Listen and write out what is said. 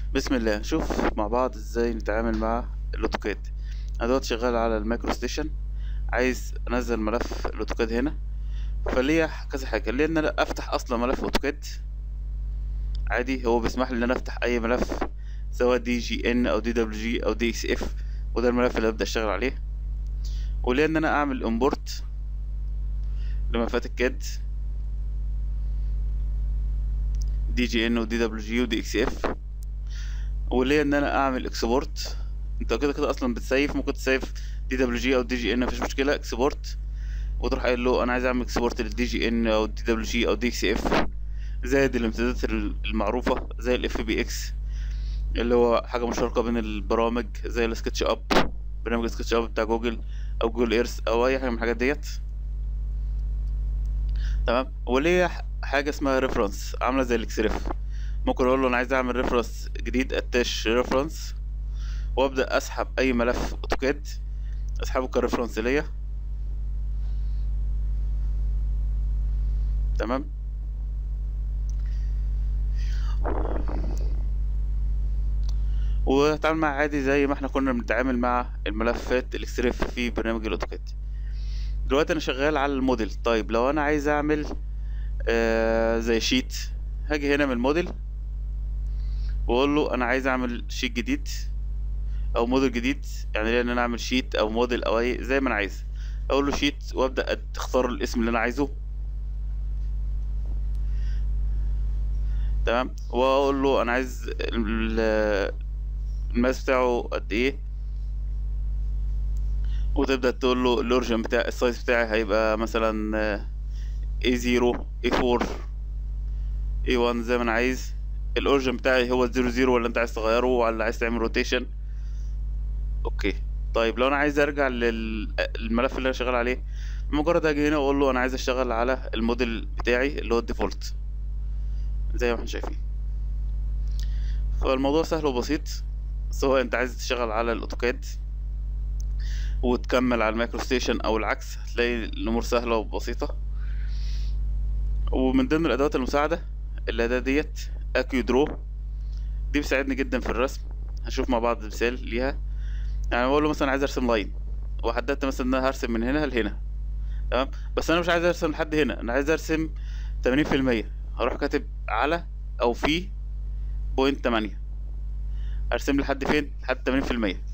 بسم الله نشوف مع بعض ازاي نتعامل مع الاوتوكاد انا دلوقتي شغال على المايكرو ستيشن عايز انزل ملف الاوتوكاد هنا فليا كذا حاجه ليا ان انا افتح اصلا ملف اوتوكاد عادي هو بيسمح لي ان انا افتح اي ملف سواء دي جي ان او دي دبليو جي او دي اكس اف وده الملف اللي ابدا اشتغل عليه وليا ان انا اعمل امبورت لملفات الكاد دي جي ان ودي دبليو جي ودي اكس اف وليا ان انا اعمل اكسبورت انت كده كده اصلا بتسيف ممكن تسيف دي دبليو جي او دي جي ان مفيش مشكله اكسبورت وتروح قايل له انا عايز اعمل اكسبورت للدي جي ان او دي دبليو جي او دي اكس اف زائد الامتدادات المعروفه زي الاف بي اكس اللي هو حاجه مشتركه بين البرامج زي السكتش اب برنامج سكتش اب بتاع جوجل او جوجل ايرث او اي حاجه من الحاجات ديت تمام وليا حاجه اسمها ريفرنس عامله زي الاكسريف ممكن اقول له انا عايز اعمل ريفرنس جديد اتاش ريفرنس وابدا اسحب اي ملف اوتوكاد اسحبه كريفرنس ليا تمام وهتعامل معاه عادي زي ما احنا كنا بنتعامل مع الملفات الاكسريف في برنامج الاوتوكاد دلوقتي انا شغال على الموديل طيب لو انا عايز اعمل آه زي شيت هاجي هنا من الموديل واقول له انا عايز اعمل شيت جديد او موديل جديد يعني لان انا اعمل شيت او موديل او اي زي ما انا عايز اقول له شيت وابدا اختار الاسم اللي انا عايزه تمام واقول له انا عايز الماس بتاعه قد ايه وتبدا تقول له الاورجن بتاع السايز بتاعي هيبقى مثلا A0 A4 A1 زي ما انا عايز الاورجن بتاعي هو 00 ولا انت عايز تغيره ولا عايز تعمل روتيشن اوكي طيب لو انا عايز ارجع للملف اللي انا شغال عليه مجرد اجي هنا واقول له انا عايز اشتغل على الموديل بتاعي اللي هو الديفولت زي ما احنا شايفين فالموضوع سهل وبسيط سواء انت عايز تشتغل على الاوتوكاد وتكمل على المايكرو ستيشن او العكس هتلاقي الامور سهله وبسيطه ومن ضمن الادوات المساعده الاداه ديت اكيو درو دي بتساعدني جدا في الرسم هنشوف مع بعض مثال ليها يعني بقول له مثلا عايز ارسم لاين وحددت مثلا ان انا هرسم من هنا لهنا تمام بس انا مش عايز ارسم لحد هنا انا عايز ارسم 80% هروح كاتب على او في بوينت 8 ارسم لحد فين لحد 80%